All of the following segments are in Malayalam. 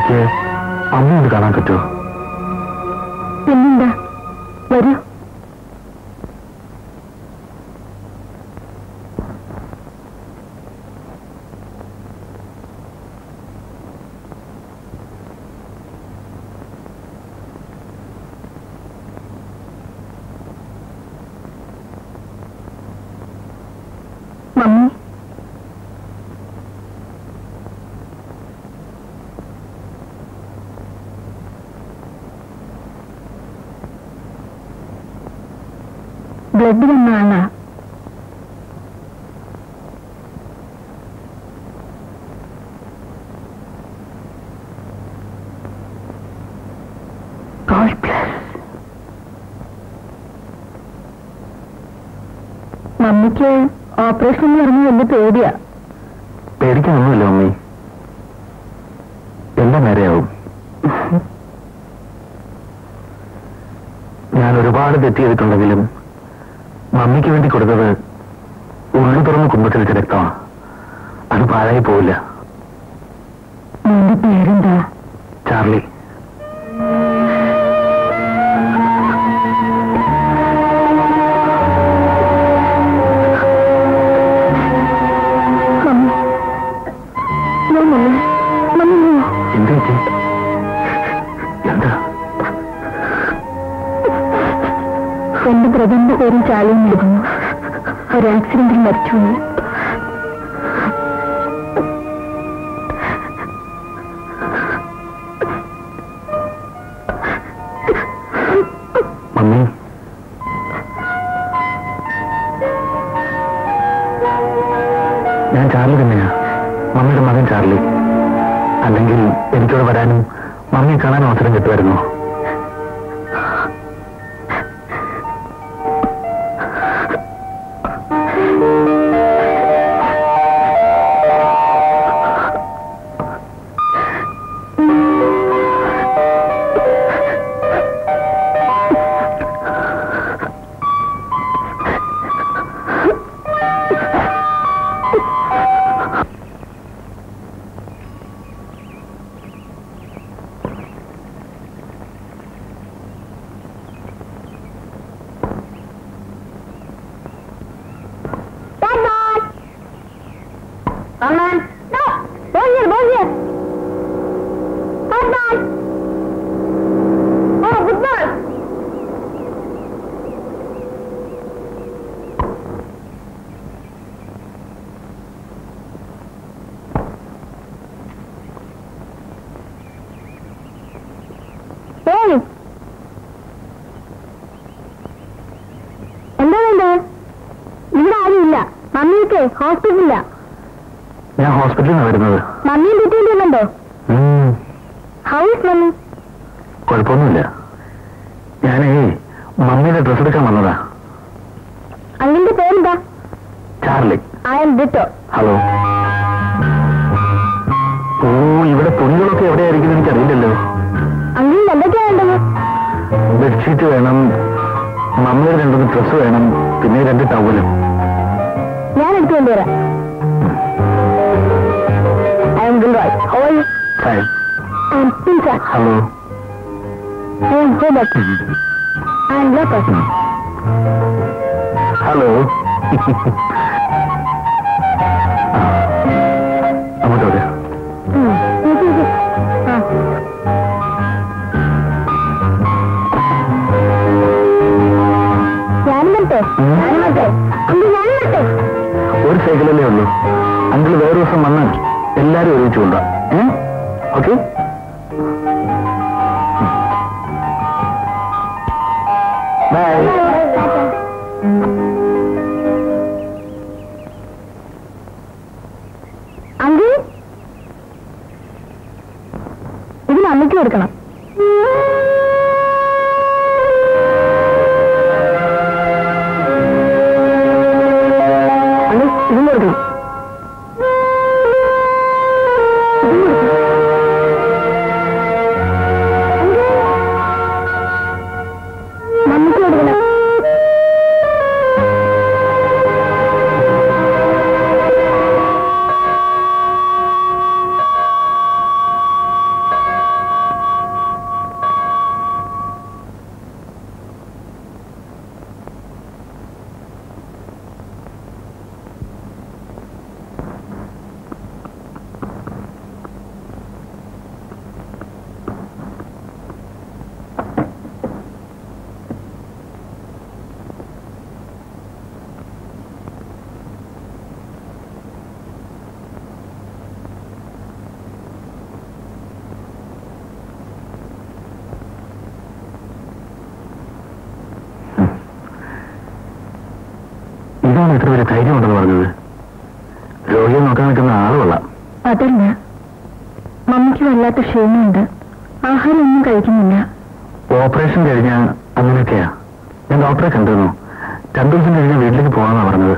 എനിക്ക് അമ്മ ഒന്ന് കാണാൻ പറ്റുമോ പിന്നെന്താ വരൂ മമ്മി ബ്ലഡ് വന്ന ആളാ God bless. മമ്മിക്ക് ഓപ്പറേഷൻ എന്ന് പറഞ്ഞ വലിയ പേടിയാ പേടിക്കാനൊന്നുമില്ല മമ്മി എല്ലാം നേരെയാവും ഞാൻ ഒരുപാട് തെറ്റ് ചെയ്തിട്ടുണ്ടെങ്കിലും മമ്മിക്ക് വേണ്ടി കൊടുത്തത് ഉള്ളു തുറന്ന് കുമ്പത്തിൽ വെച്ച രക്തമാണ് അത് പാഴായി പോവില്ല നിന്റെ പേരെന്താ ചാർലി മമ്മി ഞാൻ മമ്മി മമ്മി നീ എന്ത് പറ്റി എന്താ എന്റെ ബ്രദറിന്റെ പേരും ചാളിയും എഴുതുന്നു ഒരു ആക്സിഡന്റിൽ മരിച്ചുപോയി മമ്മി ഞാൻ ചാർലി തന്നെയാ മമ്മിയുടെ മകൻ ചാർലി അല്ലെങ്കിൽ എനിക്കിവിടെ വരാനും മമ്മിയെ കാണാനും അവസരം കിട്ടുമായിരുന്നു Aman, no, ball here, ball here. Football. Oh, football. Hey. എന്താ വേണ്ടത് ഇവിടെ ആരുമില്ല മമ്മിക്ക് ഹോസ്പിറ്റലില്ല ഞാൻ ഹോസ്പിറ്റലിൽ നിന്നാണ് വരുന്നത് മമ്മിയും പറ്റിയിട്ടുണ്ടോ ഉം, ഹൗസ് മമ്മി കുഴപ്പമൊന്നുമില്ല ഞാനേ മമ്മിയുടെ ഡ്രസ് എടുക്കാൻ വന്നതാ അങ്ങിന്റെ പേരെന്താ Charlie I'm ditto hello ഓ ഇവിടെ തുണികളൊക്കെ എവിടെയായിരിക്കും എനിക്കറിയില്ലല്ലോ അങ്ങിൽ എന്തൊക്കെയാ വേണ്ടത് ബെഡ്ഷീറ്റ് വേണം മമ്മിയുടെ രണ്ടൊന്ന് ഡ്രസ് വേണം പിന്നെ രണ്ട് ടവലും ഞാൻ എടുത്തു കൊണ്ടുവരാം ഐ എം ഗുൽറായ് how are you fine I'm പിൻസ hello I'm Hobart I'm ലോക്കസ് ഹലോ അങ്ങോട്ട് വരാം ഞാനും വരട്ടെ ഉം. ഞാനും വരട്ടെ അമ്പി ഞാനും വരട്ടെ ഒരു സൈക്കിളല്ലേ ഉള്ളൂ അങ്കിൾ വേറെ ദിവസം വന്നാൽ എല്ലാരും ഒരുമിച്ച് കൊണ്ടാ ഏ ഓക്കെ ബൈ അങ്കിൾ ഇത് മമ്മിക്ക് കൊടുക്കണം അങ്കിൾ ഇതും കൊടുക്കണം ഇതും കൊടുക്കണം. മമ്മിക്ക് കൊടുക്കണം മമ്മിക്ക് വല്ലാത്ത ക്ഷീണമുണ്ട് ആഹാരം ഒന്നും കഴിക്കുന്നില്ല ഓപ്പറേഷൻ കഴിഞ്ഞ അങ്ങനെയൊക്കെയാ ഞാൻ ഡോക്ടറെ കണ്ടിരുന്നു രണ്ടു ദിവസം കഴിഞ്ഞ വീട്ടിലേക്ക് പോകാന്നാ പറഞ്ഞത്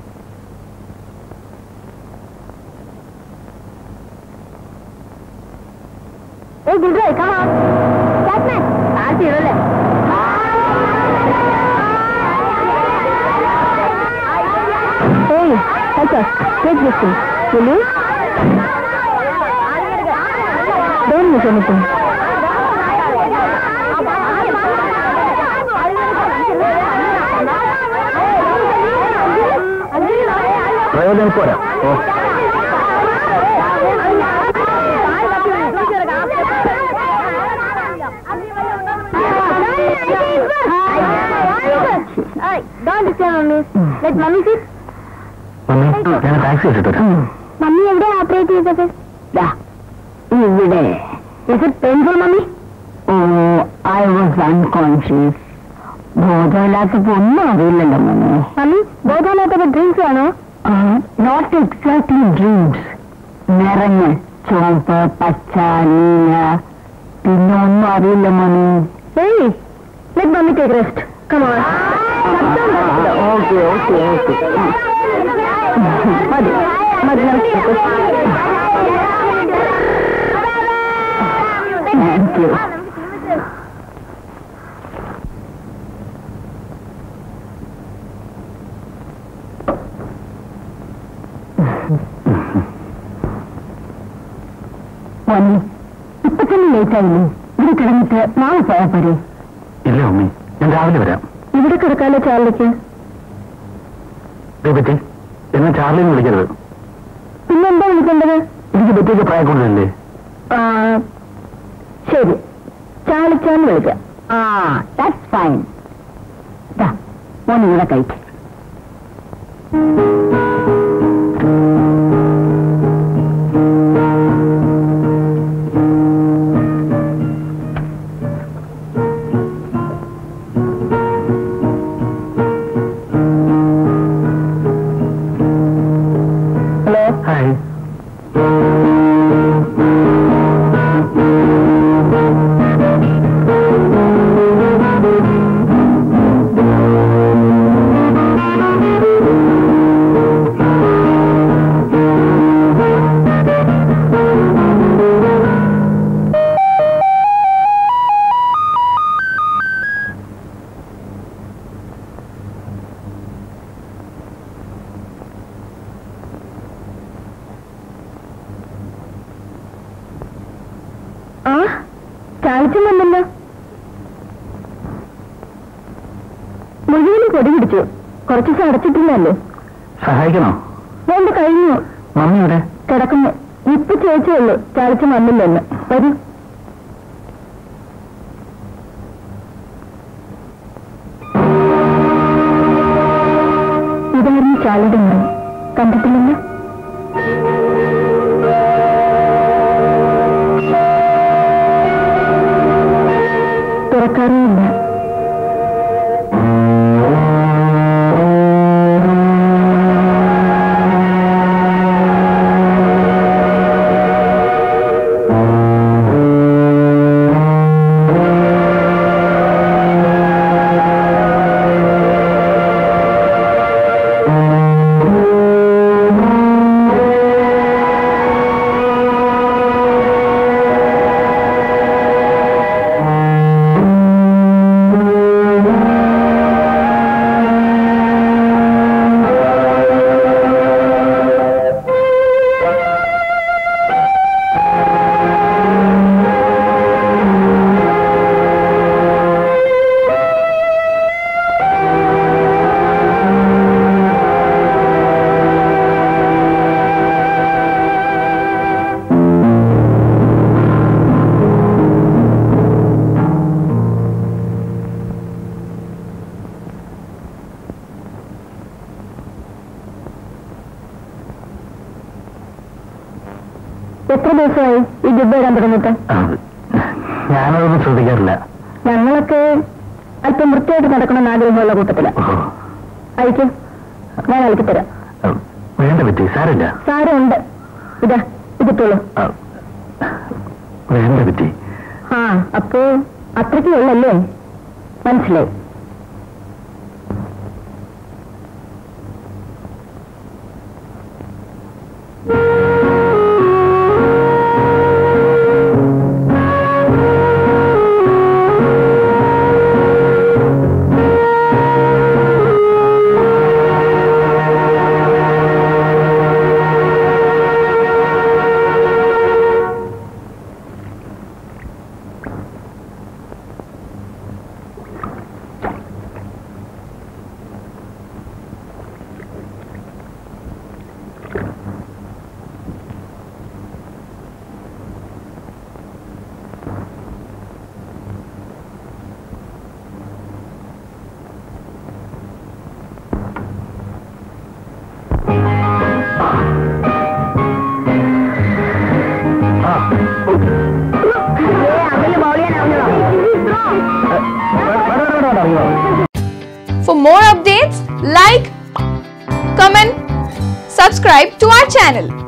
ഏയ് ഗുഡ് come on. Catman, ആർത്തി ഇടല്ലേ? Hey, help us. Take this thing. Will you? Don't miss anything. പ്രയോജനം പോരാ oh Don't disturb mommy. Let mommy sit. Mommy ഞാൻ ടാക്സി ഇട്ടിട്ട് മമ്മി എവിടെ ഓപ്പറേറ്റ് ചെയ്തത് ഇവിടെ is it painful mommy oh I was unconscious ബോധമില്ലാത്തപ്പോ ഒന്നും അറിയില്ലല്ലോ മമ്മി മമ്മി ബോധമില്ലാത്തപ്പോ ഡ്രീംസ് ആണോ നോട്ട് എക്സാക്ട്ലി ഡ്രീംസ് നിറഞ്ഞ് ചുവപ്പ് പച്ച നീല പിന്നെ ഒന്നും അറിയില്ല mommy hey let mommy take rest come on okay okay okay മതി മതി നിർത്തിക്കോ താങ്ക് യു മമ്മി ഇപ്പൊ തന്നെ ലേറ്റ് ആയില്ലേ ഇവിടെ കിടന്നിട്ട് നാളെ പോയാ പോരെ ഇല്ല മമ്മി ഞാൻ രാവിലെ വരാം ഇവിടെ കിടക്കാലോ ചാർലിക്ക് ഇതേ പറ്റി എന്നാ ചാർലിന്ന് വിളിക്കരുത് പിന്നെന്താ വിളിക്കേണ്ടത് എനിക്ക് പറ്റിയൊക്കെ പ്രായം കൂടുതലല്ലേ ആ, ശരി ചാളിച്ചാന്ന് വിളിക്കാം ആ ദാറ്റ്സ് ഫൈൻ മോൻ ഇവിടെ കഴിക്കും ഹലോ ഹായ് ആ ചാളിച്ചും വന്നല്ലോ മുഴുവനും കൊടി പിടിച്ചു കുറച്ച് ദിവസം അടച്ചിട്ടില്ലല്ലോ സഹായിക്കണോ വേണ്ട കഴിഞ്ഞു മമ്മി ഇവിടെ കിടക്കുന്നു ഇപ്പൊ ചോദിച്ചേ ഉള്ളൂ ചാളിച്ചും വന്നില്ലെന്ന് വരൂ ഇതായിരുന്നു ചാളിയുടെ മുറി കണ്ടിട്ടില്ലല്ലോ തുറക്കാറുമില്ല എത്ര ദിവസമായി ഈ ഡിബ്ബ ഇടാൻ തുടങ്ങിയിട്ട് ആ, ഞാനതൊന്നും ശ്രദ്ധിക്കാറില്ല ഞങ്ങളൊക്കെ അല്പം വൃത്തിയായിട്ട് നടക്കണമെന്ന് ആഗ്രഹമുള്ള കൂട്ടത്തില ഓ, അയക്കും ഞാൻ അയക്കി തരാം ആ, വേണ്ട പറ്റി സാരില്ല സാരമുണ്ട് ഇതാ ഇതിട്ടുള്ളൂ ആ, വേണ്ട പറ്റി ആ അപ്പോ അത്രയ്ക്കേ ഉള്ളല്ലേ മനസ്സിലായി ആ അതില് ബൗളിയാനാവുന്നതാ വേണ്ട, വേണ്ട, വേണ്ട, വേണ്ട, വേണ്ട. For more updates, like, comment, subscribe to our channel.